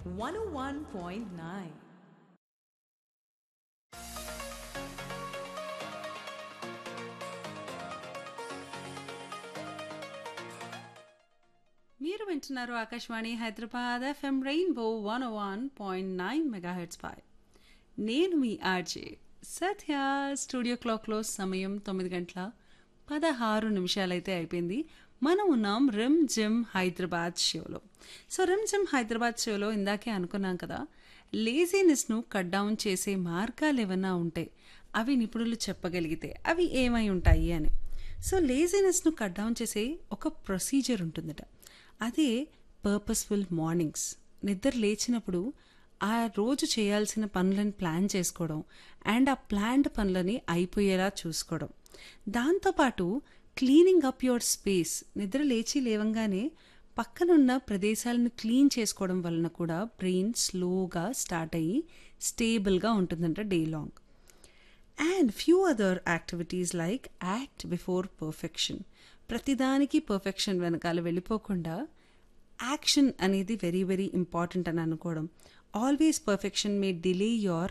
101.9. మీరు వింటున్నారు Akashvani Hyderabad FM Rainbow one one point nine megahertz పై నేను మీ ఆర్జే సత్య స్టూడియో క్లాక్లో సమయం తొమ్మిది గంటల పదహారు నిమిషాలైతే అయిపోయింది మనం ఉన్నాం రిమ్ జిమ్ హైదరాబాద్ షోలో సో రిమ్ జిమ్ హైదరాబాద్ షోలో ఇందాకే అనుకున్నాం కదా లేజీనెస్ను కట్ డౌన్ చేసే మార్గాలు ఏమన్నా ఉంటే అవి నిపుణులు చెప్పగలిగితే అవి ఏమై ఉంటాయి అని సో లేజీనెస్ను కట్ డౌన్ చేసే ఒక ప్రొసీజర్ ఉంటుందట అదే పర్పస్ఫుల్ మార్నింగ్స్ నిద్ర లేచినప్పుడు ఆ రోజు చేయాల్సిన పనులను ప్లాన్ చేసుకోవడం అండ్ ఆ ప్లాన్డ్ పనులని అయిపోయేలా చూసుకోవడం దాంతోపాటు క్లీనింగ్ అప్ యువర్ స్పేస్ నిద్ర లేచి లేవంగానే పక్కనున్న ప్రదేశాలను క్లీన్ చేసుకోవడం వలన కూడా బ్రెయిన్ స్లోగా స్టార్ట్ అయ్యి స్టేబుల్గా ఉంటుందంట day long and few other activities like act before perfection ప్రతిదానికి పర్ఫెక్షన్ వెనకాల వెళ్ళిపోకుండా యాక్షన్ అనేది వెరీ వెరీ ఇంపార్టెంట్ అని అనుకోవడం always perfection may delay your